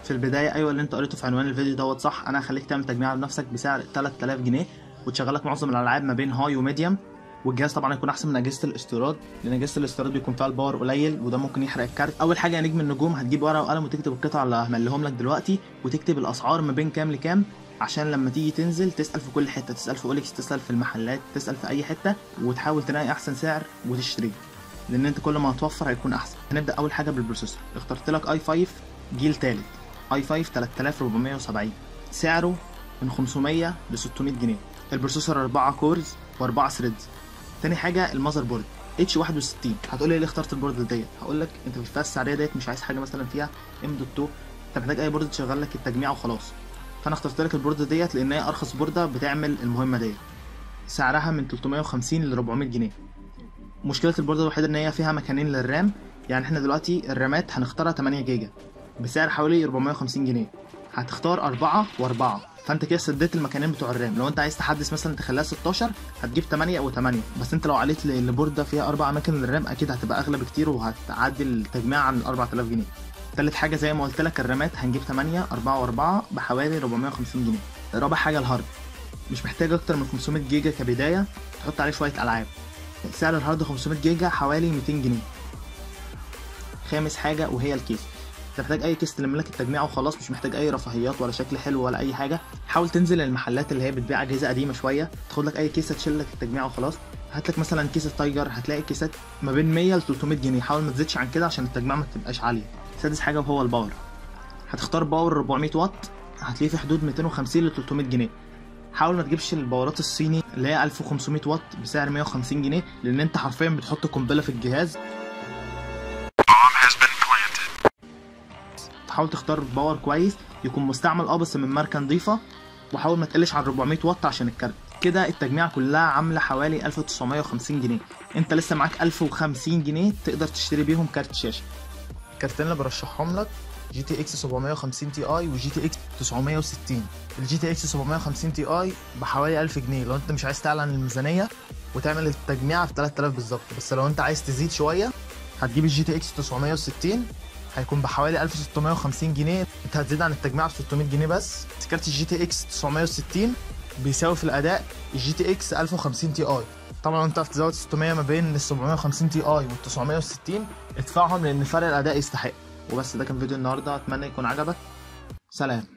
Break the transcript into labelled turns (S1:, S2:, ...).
S1: في البدايه ايوه اللي انت قريته في عنوان الفيديو دوت صح انا هخليك تعمل تجميع بنفسك بسعر 3000 جنيه وتشغلك معظم الالعاب ما بين هاي وميديوم والجهاز طبعا يكون احسن من اجهزه الاستيراد لان اجهزه الاستيراد بيكون فيها الباور قليل وده ممكن يحرق الكارت اول حاجه يا نجم النجوم هتجيب ورقه وقلم وتكتب القطع اللي همليهم لك دلوقتي وتكتب الاسعار ما بين كام لكام عشان لما تيجي تنزل تسال في كل حته تسال في اوليكس تسال في المحلات تسال في اي حته وتحاول تلاقي احسن سعر وتشتريه لان انت كل ما هتوفر هيكون احسن هنبدا اول حاجه بالبروسيسور اخترت لك اي 5 جيل ثالث اي 5 3470 سعره من 500 ل 600 جنيه البروسيسور 4 كورز و4 ثريدز تاني حاجه المذر بورد اتش 61 هتقول لي ليه اخترت البورد ديت هقول لك انت في الفئه السعريه ديت مش عايز حاجه مثلا فيها ام دوت 2 انت محتاج اي بورد تشغل لك التجميع وخلاص فانا اخترت لك البورد ديت لان هي ارخص بورده بتعمل المهمه ديت سعرها من 350 ل 400 جنيه مشكله البورده الوحيده ان هي فيها مكانين للرام يعني احنا دلوقتي الرامات هنختارها 8 جيجا بسعر حوالي 450 جنيه هتختار 4 و4 فانت كده سديت المكانين بتوع الرام لو انت عايز تحدث مثلا تخليها 16 هتجيب 8 او 8 بس انت لو عليت لبورده فيها اربع اماكن للرام اكيد هتبقى اغلى بكتير وهتعدي التجميع عن 4000 جنيه تالت حاجه زي ما قلت لك الرامات هنجيب 8 4 و4 بحوالي 450 جنيه رابع حاجه الهارد مش محتاج اكتر من 500 جيجا كبدايه تحط عليه شويه العاب سعر الهارد 500 جيجا حوالي 200 جنيه خامس حاجه وهي الكيس انت محتاج اي كيس تلم لك التجميع وخلاص مش محتاج اي رفاهيات ولا شكل حلو ولا اي حاجه حاول تنزل المحلات اللي هي بتبيع اجهزه قديمه شويه تاخد لك اي كيسه تشيل لك التجميع وخلاص هات لك مثلا كيسه تايجر هتلاقي كيسات ما بين 100 ل 300 جنيه حاول ما تزيدش عن كده عشان التجميع ما تبقاش عاليه سادس حاجه وهو الباور هتختار باور 400 واط هتلاقيه في حدود 250 ل 300 جنيه حاول ما تجيبش الباورات الصيني اللي هي 1500 واط بسعر 150 جنيه لان انت حرفيا بتحط قنبله في الجهاز تحاول تختار باور كويس يكون مستعمل اه بس من ماركه نظيفه وحاول ما تقلش عن 400 واط عشان الكارت كده التجميع كلها عامله حوالي 1950 جنيه انت لسه معاك 1050 جنيه تقدر تشتري بيهم كارت شاشه الكارتين اللي برشحهم لك جي تي اكس 750 تي اي وجي تي اكس 960 الجي تي اكس 750 تي اي بحوالي 1000 جنيه لو انت مش عايز تعلى عن الميزانيه وتعمل التجميع في 3000 بالظبط بس لو انت عايز تزيد شويه هتجيب الجي تي اكس 960 هيكون بحوالي 1650 جنيه انت هتزيد عن التجميع ب 600 جنيه بس كارت الجي تي اكس 960 بيساوي في الاداء الجي تي اكس 1050 تي اي طبعا انت عايز تزود 600 ما بين ال 750 تي اي وال 960 ادفعهم لان فرق الاداء يستحق وبس ده كان فيديو النهارده اتمنى يكون عجبك سلام